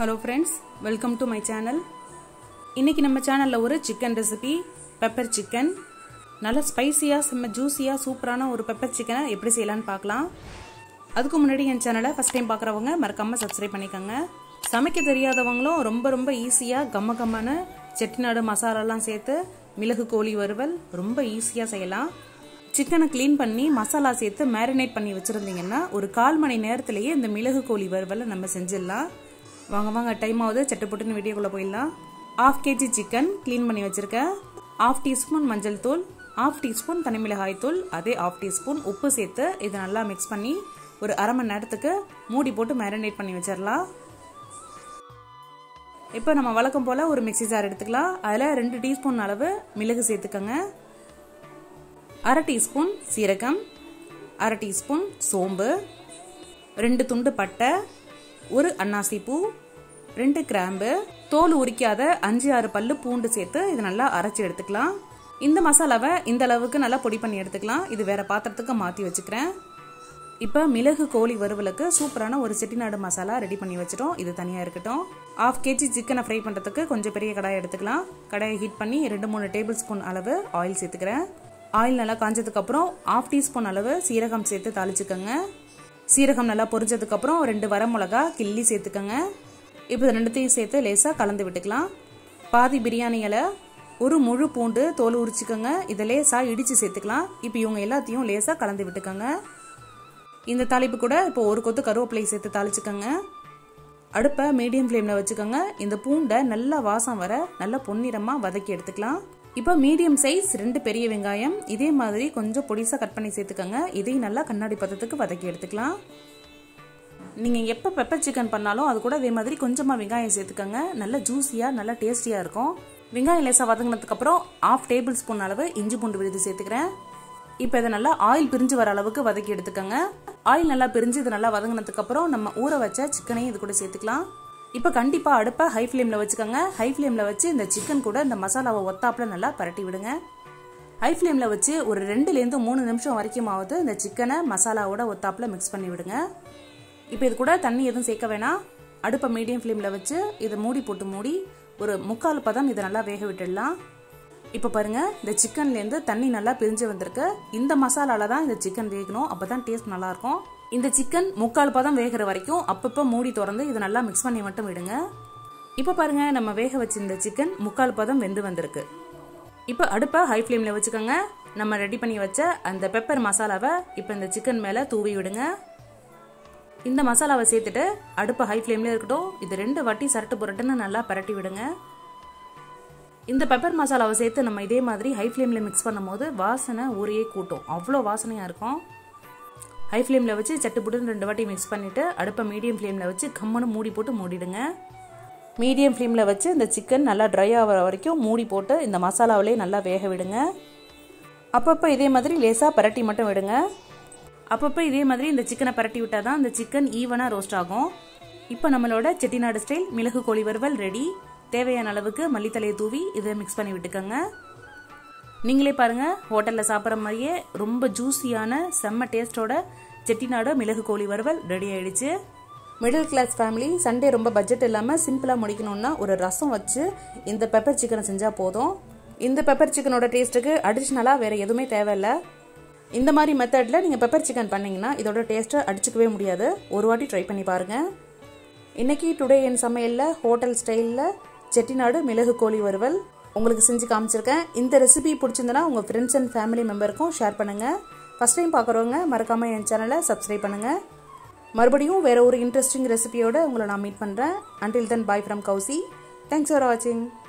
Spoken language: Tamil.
hello friends welcome to my channel இன்னைக்கு நம்ம சேனலில் ஒரு சிக்கன் ரெசிபி பெப்பர் சிக்கன் நல்ல ஸ்பைசியாக செம்ம ஜூஸியாக சூப்பரான ஒரு பெப்பர் சிக்கனை எப்படி செய்யலான்னு பார்க்கலாம் அதுக்கு முன்னாடி என் சேனலை ஃபஸ்ட் டைம் பார்க்குறவங்க மறக்காமல் சப்ஸ்கிரைப் பண்ணிக்கோங்க சமைக்க தெரியாதவங்களும் ரொம்ப ரொம்ப ஈஸியாக கம்ம கம்மன செட்டிநாடு மசாலாலாம் சேர்த்து மிளகு கோழி வறுவல் ரொம்ப ஈஸியாக செய்யலாம் சிக்கனை க்ளீன் பண்ணி மசாலா சேர்த்து மேரினேட் பண்ணி வச்சுருந்தீங்கன்னா ஒரு கால் மணி நேரத்திலேயே இந்த மிளகு கோழி வறுவலை நம்ம செஞ்சிடலாம் வாங்க வாங்க டைம் ஆகுது சட்டுப்புட்டுன்னு வீடியோக்குள்ளே போயிடலாம் ஆஃப் கேஜி சிக்கன் க்ளீன் பண்ணி வச்சுருக்கேன் ஆஃப் டீஸ்பூன் மஞ்சள் தூள் ஆஃப் டீஸ்பூன் தனி மிளகாய் தூள் அதே ஆஃப் டீஸ்பூன் உப்பு சேர்த்து இதை நல்லா மிக்ஸ் பண்ணி ஒரு அரை மணி நேரத்துக்கு மூடி போட்டு மேரினேட் பண்ணி வச்சிடலாம் இப்போ நம்ம வழக்கம் போல் ஒரு மிக்சி ஜார் எடுத்துக்கலாம் அதில் ரெண்டு டீஸ்பூன் அளவு மிளகு சேர்த்துக்கோங்க அரை டீஸ்பூன் சீரகம் அரை டீஸ்பூன் சோம்பு ரெண்டு துண்டு பட்டை ஒரு அன்னாசி பூ ரெண்டு கிராம்பு தோல் உரிக்காத அஞ்சு ஆறு பல்லு பூண்டு சேர்த்து இது நல்லா அரைச்சி எடுத்துக்கலாம் இந்த மசாலாவை இந்த அளவுக்கு நல்லா பொடி பண்ணி எடுத்துக்கலாம் இது வேற பாத்திரத்துக்கு மாற்றி வச்சுக்கிறேன் இப்போ மிளகு கோழி வறுவலுக்கு சூப்பரான ஒரு செட்டிநாடு மசாலா ரெடி பண்ணி வச்சிட்டோம் இது தனியாக இருக்கட்டும் ஆஃப் கேஜி சிக்கனை ஃப்ரை பண்ணுறதுக்கு கொஞ்சம் பெரிய கடாயை எடுத்துக்கலாம் கடாயை ஹீட் பண்ணி ரெண்டு மூணு டேபிள் ஸ்பூன் அளவு ஆயில் சேர்த்துக்கிறேன் ஆயில் நல்லா காஞ்சதுக்கப்புறம் ஆஃப் டீஸ்பூன் அளவு சீரகம் சேர்த்து தாளிச்சுக்கோங்க சீரகம் நல்லா பொரிஞ்சதுக்கப்புறம் ரெண்டு வரமிளகா கிள்ளி சேர்த்துக்கோங்க இப்போ ரெண்டுத்தையும் சேர்த்து லேசாக கலந்து விட்டுக்கலாம் பாதி பிரியாணி இலை ஒரு முழு பூண்டு தோல் உரிச்சுக்கோங்க இதை லேசாக இடித்து சேர்த்துக்கலாம் இப்போ இவங்க எல்லாத்தையும் லேசாக கலந்து விட்டுக்கோங்க இந்த தாளிப்பு கூட இப்போ ஒரு கொத்து கருவேப்பிலை சேர்த்து தாளிச்சுக்கோங்க அடுப்பை மீடியம் ஃப்ளேமில் வச்சுக்கோங்க இந்த பூண்டை நல்லா வாசம் வர நல்லா பொன்னிறமாக வதக்கி எடுத்துக்கலாம் இப்போ மீடியம் சைஸ் ரெண்டு பெரிய வெங்காயம் இதே மாதிரி கொஞ்சம் பொடிசாக கட் பண்ணி சேர்த்துக்கோங்க இதையும் நல்லா கண்ணாடி பதத்துக்கு வதக்கி எடுத்துக்கலாம் நீங்கள் எப்போ பெப்பர் சிக்கன் பண்ணாலும் அது கூட இதே மாதிரி கொஞ்சமாக வெங்காயம் சேர்த்துக்கோங்க நல்ல ஜூஸியாக நல்லா டேஸ்டியாக இருக்கும் வெங்காயம் லேசாக வதங்கினதுக்கப்புறம் ஆஃப் டேபிள் ஸ்பூன் அளவு இஞ்சி பூண்டு விழுது சேர்த்துக்கிறேன் இப்போ இதை நல்லா ஆயில் பிரிஞ்சு வர அளவுக்கு வதக்கி எடுத்துக்கோங்க ஆயில் நல்லா பிரிஞ்சு இது நல்லா வதங்கினதுக்கப்புறம் நம்ம ஊற வச்ச சிக்கனையும் இது கூட சேர்த்துக்கலாம் இப்போ கண்டிப்பாக அடுப்பை ஹை ஃப்ளேமில் வச்சுக்கோங்க ஹை ஃப்ளேமில் வச்சு இந்த சிக்கன் கூட இந்த மசாலாவை ஒத்தாப்பில் நல்லா பரட்டி விடுங்க ஹை ஃப்ளேமில் வச்சு ஒரு ரெண்டுலேருந்து மூணு நிமிஷம் வரைக்கும் ஆகுது இந்த சிக்கனை மசாலாவோட ஒத்தாப்பில் மிக்ஸ் பண்ணி விடுங்க இப்போ இது கூட தண்ணி எதுவும் சேர்க்க வேணாம் அடுப்பை மீடியம் ஃப்ளேமில் வச்சு இதை மூடி போட்டு மூடி ஒரு முக்கால் பதம் இதை நல்லா வேக விட்டுடலாம் இப்போ பாருங்க இந்த சிக்கன்லேருந்து தண்ணி நல்லா பிரிஞ்சு வந்திருக்கு இந்த மசாலால தான் இந்த சிக்கன் வேகணும் அப்போ தான் டேஸ்ட் நல்லாயிருக்கும் இந்த சிக்கன் முக்கால் பதம் வேகிற வரைக்கும் அப்பப்போ மூடி திறந்து இதை நல்லா மிக்ஸ் பண்ணி மட்டும் விடுங்க இப்போ பாருங்க நம்ம வேக வச்சிருந்த சிக்கன் முக்கால் பதம் வெந்து வந்திருக்கு இப்போ அடுப்பை ஹை ஃப்ளேமில் வச்சுக்கோங்க நம்ம ரெடி பண்ணி வச்ச அந்த பெப்பர் மசாலாவை இப்போ இந்த சிக்கன் மேலே தூவி விடுங்க இந்த மசாலாவை சேர்த்துட்டு அடுப்பு ஹை ஃப்ளேம்லேயே இருக்கட்டும் இது ரெண்டு வாட்டி சரட்டு புரட்டுன்னு நல்லா பரட்டி விடுங்க இந்த பெப்பர் மசாலாவை சேர்த்து நம்ம இதே மாதிரி ஹை ஃப்ளேமில் மிக்ஸ் பண்ணும்போது வாசனை ஊரையே கூட்டும் அவ்வளோ வாசனையாக இருக்கும் ஹை ஃப்ளேமில் வச்சு சட்டுப்புட்டுன்னு ரெண்டு வாட்டி மிக்ஸ் பண்ணிவிட்டு அடுப்பை மீடியம் ஃப்ளேமில் வச்சு கம்மனு மூடி போட்டு மூடிடுங்க மீடியம் ஃப்ளேமில் வச்சு இந்த சிக்கன் நல்லா ட்ரை ஆகிற வரைக்கும் மூடி போட்டு இந்த மசாலாவிலே நல்லா வேக விடுங்க அப்பப்போ இதே மாதிரி லேசாக பரட்டி மட்டும் விடுங்க அப்பப்போ இதே மாதிரி இந்த சிக்கனை பரட்டி விட்டால் தான் இந்த சிக்கன் ஈவனாக ரோஸ்ட் ஆகும் இப்போ நம்மளோட செட்டிநாடு ஸ்டைல் மிளகு கோழி வறுவல் ரெடி தேவையான அளவுக்கு மல்லித்தலையை தூவி இதை மிக்ஸ் பண்ணி விட்டுக்கோங்க நீங்களே பாருங்கள் ஹோட்டலில் சாப்பிட்ற மாதிரியே ரொம்ப ஜூஸியான செம்ம டேஸ்ட்டோட செட்டிநாடு மிளகு கோழி வறுவல் ரெடி ஆயிடுச்சு மிடில் கிளாஸ் ஃபேமிலி சண்டே ரொம்ப பட்ஜெட் இல்லாமல் சிம்பிளாக முடிக்கணும்னா ஒரு ரசம் வச்சு இந்த பெப்பர் சிக்கனை செஞ்சால் போதும் இந்த பெப்பர் சிக்கனோட டேஸ்ட்டுக்கு அடிஷ்னலாக வேறு எதுவுமே தேவையில்லை இந்த மாதிரி மெத்தடில் நீங்கள் பெப்பர் சிக்கன் பண்ணிங்கன்னா இதோட டேஸ்ட்டை அடிச்சுக்கவே முடியாது ஒரு வாட்டி ட்ரை பண்ணி பாருங்கள் இன்றைக்கி டுடே என் சமையலில் ஹோட்டல் ஸ்டைலில் செட்டிநாடு மிளகு கோழி வறுவல் உங்களுக்கு செஞ்சு காமிச்சிருக்கேன் இந்த ரெசிபி பிடிச்சிருந்தனா உங்கள் ஃப்ரெண்ட்ஸ் அண்ட் ஃபேமிலி மெம்பருக்கும் ஷேர் பண்ணுங்கள் ஃபஸ்ட் டைம் பார்க்குறவங்க மறக்காமல் என் சேனலை சப்ஸ்கிரைப் பண்ணுங்கள் மறுபடியும் வேறு ஒரு இன்ட்ரெஸ்டிங் ரெசிபியோடு உங்களை நான் மீட் பண்ணுறேன் until then bye from Kousi thanks for வாட்சிங்